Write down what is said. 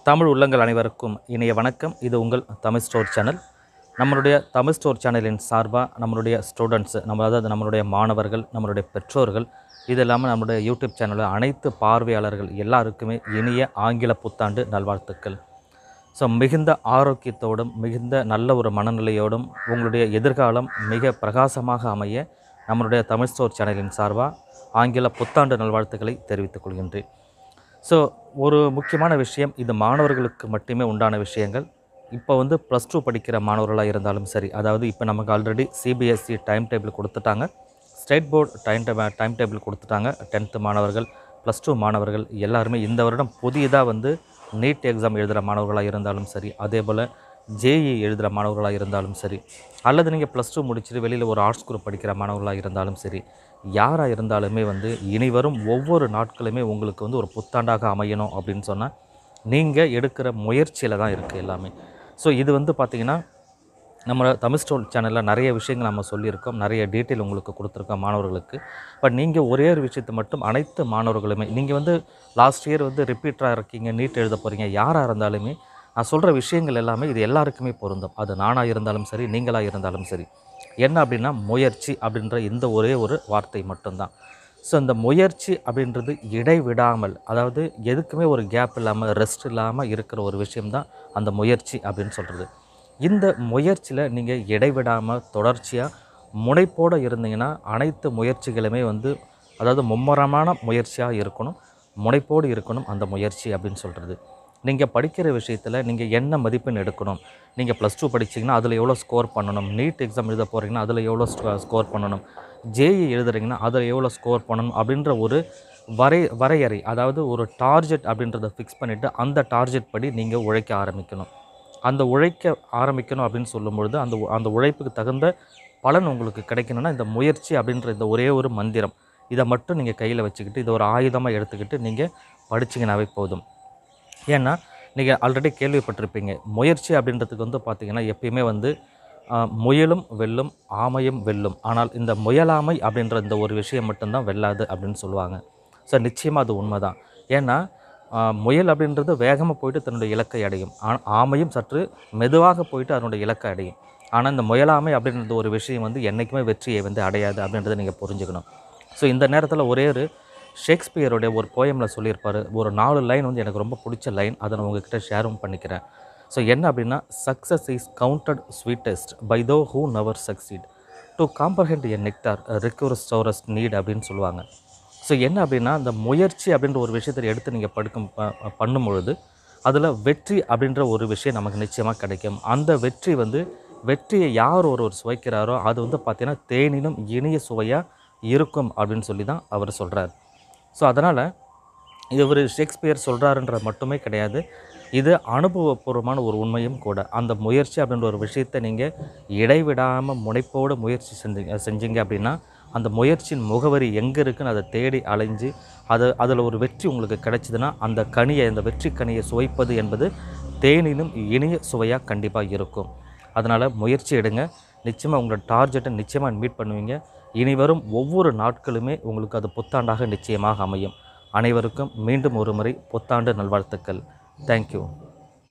தமிழ் உள்ளங்கள் அனைவருக்கும் இனிய வணக்கம் இது உங்கள் தமிழ் ஸ்டோர் சேனல் நம்மளுடைய தமிழ் ஸ்டோர் சேனலின் சார்பாக நம்மளுடைய ஸ்டூடெண்ட்ஸ் நம்ம அதாவது நம்மளுடைய மாணவர்கள் நம்மளுடைய பெற்றோர்கள் இது இல்லாமல் நம்மளுடைய யூடியூப் சேனலில் அனைத்து பார்வையாளர்கள் எல்லாருக்குமே இனிய ஆங்கில புத்தாண்டு நல்வாழ்த்துக்கள் ஸோ மிகுந்த ஆரோக்கியத்தோடும் மிகுந்த நல்ல ஒரு மனநிலையோடும் உங்களுடைய எதிர்காலம் மிக பிரகாசமாக அமைய நம்மளுடைய தமிழ் ஸ்டோர் சேனலின் சார்பாக ஆங்கில புத்தாண்டு நல்வாழ்த்துக்களை தெரிவித்துக் கொள்கின்றேன் ஸோ ஒரு முக்கியமான விஷயம் இது மாணவர்களுக்கு மட்டுமே உண்டான விஷயங்கள் இப்போ வந்து ப்ளஸ் டூ படிக்கிற மாணவர்களாக இருந்தாலும் சரி அதாவது இப்போ நமக்கு ஆல்ரெடி சிபிஎஸ்சி டைம் டேபிள் கொடுத்துட்டாங்க state board time day time table கொடுத்துட்டாங்க டென்த்து மாணவர்கள் ப்ளஸ் டூ மாணவர்கள் எல்லாருமே இந்த வருடம் புதியதாக வந்து நீட் எக்ஸாம் எழுதுகிற மாணவர்களாக இருந்தாலும் சரி அதே போல் ஜேஇ எழுதுகிற மாணவர்களாக இருந்தாலும் சரி அல்லது நீங்கள் ப்ளஸ் டூ முடிச்சுட்டு வெளியில் ஒரு ஆர்ட்ஸ் குரூப் படிக்கிற மாணவர்களாக இருந்தாலும் சரி யாராக இருந்தாலுமே வந்து இனி வரும் ஒவ்வொரு நாட்களுமே உங்களுக்கு வந்து ஒரு புத்தாண்டாக அமையணும் அப்படின்னு சொன்னால் நீங்கள் எடுக்கிற முயற்சியில் தான் இருக்குது எல்லாமே ஸோ இது வந்து பார்த்திங்கன்னா நம்ம தமிழ் ஸ்டோர் சேனலில் நிறைய விஷயங்கள் நம்ம சொல்லியிருக்கோம் நிறைய டீட்டெயில் உங்களுக்கு கொடுத்துருக்கோம் மாணவர்களுக்கு பட் நீங்கள் ஒரே ஒரு விஷயத்தை மட்டும் அனைத்து மாணவர்களுமே நீங்கள் வந்து லாஸ்ட் இயர் வந்து ரிப்பீட்டராக இருக்கீங்க நீட் எழுத போகிறீங்க யாராக இருந்தாலுமே நான் சொல்கிற விஷயங்கள் எல்லாமே இது எல்லாருக்குமே பொருந்தும் அது நானாக இருந்தாலும் சரி நீங்களாக இருந்தாலும் சரி என்ன அப்படின்னா முயற்சி அப்படின்ற இந்த ஒரே ஒரு வார்த்தை மட்டும்தான் ஸோ இந்த முயற்சி அப்படின்றது இடைவிடாமல் அதாவது எதுக்குமே ஒரு கேப் இல்லாமல் ரெஸ்ட் இல்லாமல் இருக்கிற ஒரு விஷயம்தான் அந்த முயற்சி அப்படின்னு சொல்கிறது இந்த முயற்சியில் நீங்கள் இடைவிடாமல் தொடர்ச்சியாக முனைப்போடு இருந்தீங்கன்னா அனைத்து முயற்சிகளுமே வந்து அதாவது மும்முரமான முயற்சியாக இருக்கணும் முனைப்போடு இருக்கணும் அந்த முயற்சி அப்படின்னு சொல்கிறது நீங்கள் படிக்கிற விஷயத்தில் நீங்கள் என்ன மதிப்பெண் எடுக்கணும் நீங்கள் ப்ளஸ் டூ படிச்சிங்கன்னா அதில் எவ்வளோ ஸ்கோர் பண்ணணும் நீட் எக்ஸாம் எழுத போகிறீங்கன்னா அதில் எவ்வளோ ஸ்கோர் பண்ணணும் ஜேஇ எழுதுறீங்கன்னா அதில் எவ்வளோ ஸ்கோர் பண்ணணும் அப்படின்ற ஒரு வரை வரையறை அதாவது ஒரு டார்கெட் அப்படின்றத ஃபிக்ஸ் பண்ணிவிட்டு அந்த டார்கெட் படி நீங்கள் உழைக்க ஆரம்பிக்கணும் அந்த உழைக்க ஆரம்பிக்கணும் அப்படின்னு சொல்லும்பொழுது அந்த உ- அந்த உழைப்புக்கு தகுந்த பலன் உங்களுக்கு கிடைக்கணும்னா இந்த முயற்சி அப்படின்ற இந்த ஒரே ஒரு மந்திரம் இதை மட்டும் நீங்கள் கையில் வச்சுக்கிட்டு இதை ஒரு ஆயுதமாக எடுத்துக்கிட்டு நீங்கள் படிச்சிங்கனாவே போதும் ஏன்னா நீங்கள் ஆல்ரெடி கேள்விப்பட்டிருப்பீங்க முயற்சி அப்படின்றதுக்கு வந்து பார்த்திங்கன்னா எப்பயுமே வந்து ஆ, முயலும் வெல்லும் ஆமையும் வெல்லும் ஆனால் இந்த முயலாமை அப்படின்ற இந்த ஒரு விஷயம் மட்டும்தான் வெல்லாது அப்படின்னு சொல்லுவாங்க ஸோ நிச்சயமாக அது உண்மைதான் ஏன்னா ஆ, முயல் அப்படின்றது வேகமாக போயிட்டு தன்னுடைய இலக்கை அடையும் ஆ- ஆமையும் சற்று மெதுவாக போயிட்டு அதனுடைய இலக்கை அடையும் ஆனால் இந்த முயலாமை அப்படின்றது ஒரு விஷயம் வந்து என்றைக்குமே வெற்றியை வந்து அடையாது அப்படின்றத நீங்கள் புரிஞ்சுக்கணும் ஸோ இந்த நேரத்தில் ஒரே ஒரு ஷேக்ஸ்பியருடைய ஒரு போயமில் சொல்லியிருப்பார் ஒரு நாலு லைன் வந்து எனக்கு ரொம்ப பிடிச்ச லைன் அதை நான் உங்ககிட்ட ஷேரும் பண்ணிக்கிறேன் ஸோ என்ன அப்படின்னா success is counted sweetest by those who never succeed to comprehend a nectar requires sorest need அப்படின்னு சொல்லுவாங்க ஸோ என்ன அப்படின்னா இந்த முயற்சி அப்படின்ற ஒரு விஷயத்தை எடுத்து நீங்கள் படுக்கும் ப- ப- பண்ணும் பொழுது அதில் வெற்றி அப்படின்ற ஒரு விஷயம் நமக்கு நிச்சயமாக கிடைக்கும் அந்த வெற்றி வந்து வெற்றியை யார் ஒருவர் சுவைக்கிறாரோ அது வந்து பார்த்திங்கன்னா தேனிலும் இனிய சுவையாக இருக்கும் அப்படின்னு சொல்லி தான் அவர் சொல்கிறார் ஸோ அதனால் இது ஒரு ஷேக்ஸ்பியர் சொல்கிறாருன்றது மட்டுமே கிடையாது இது அனுபவபூர்வமான ஒரு உண்மையும் கூட அந்த முயற்சி அப்படின்ற ஒரு விஷயத்தை நீங்கள் இடைவிடாமல் முனைப்போடு முயற்சி செஞ்சீங்க செஞ்சீங்க அப்படின்னா அந்த முயற்சியின் முகவரி எங்கே இருக்குன்னு அதை தேடி அலைஞ்சு அது அதில் ஒரு வெற்றி உங்களுக்கு கிடைச்சதுன்னா அந்த கனியை அந்த வெற்றி கனியை சுவைப்பது என்பது தேனினும் இனிய சுவையாக கண்டிப்பாக இருக்கும் அதனால் முயற்சி எடுங்க நிச்சயமாக உங்களோட டார்கெட்டை நிச்சயமாக மீட் பண்ணுவீங்க இனி வரும் ஒவ்வொரு நாட்களுமே உங்களுக்கு அது புத்தாண்டாக நிச்சயமாக அமையும் அனைவருக்கும் மீண்டும் ஒரு முறை புத்தாண்டு நல்வாழ்த்துக்கள் தேங்க்யூ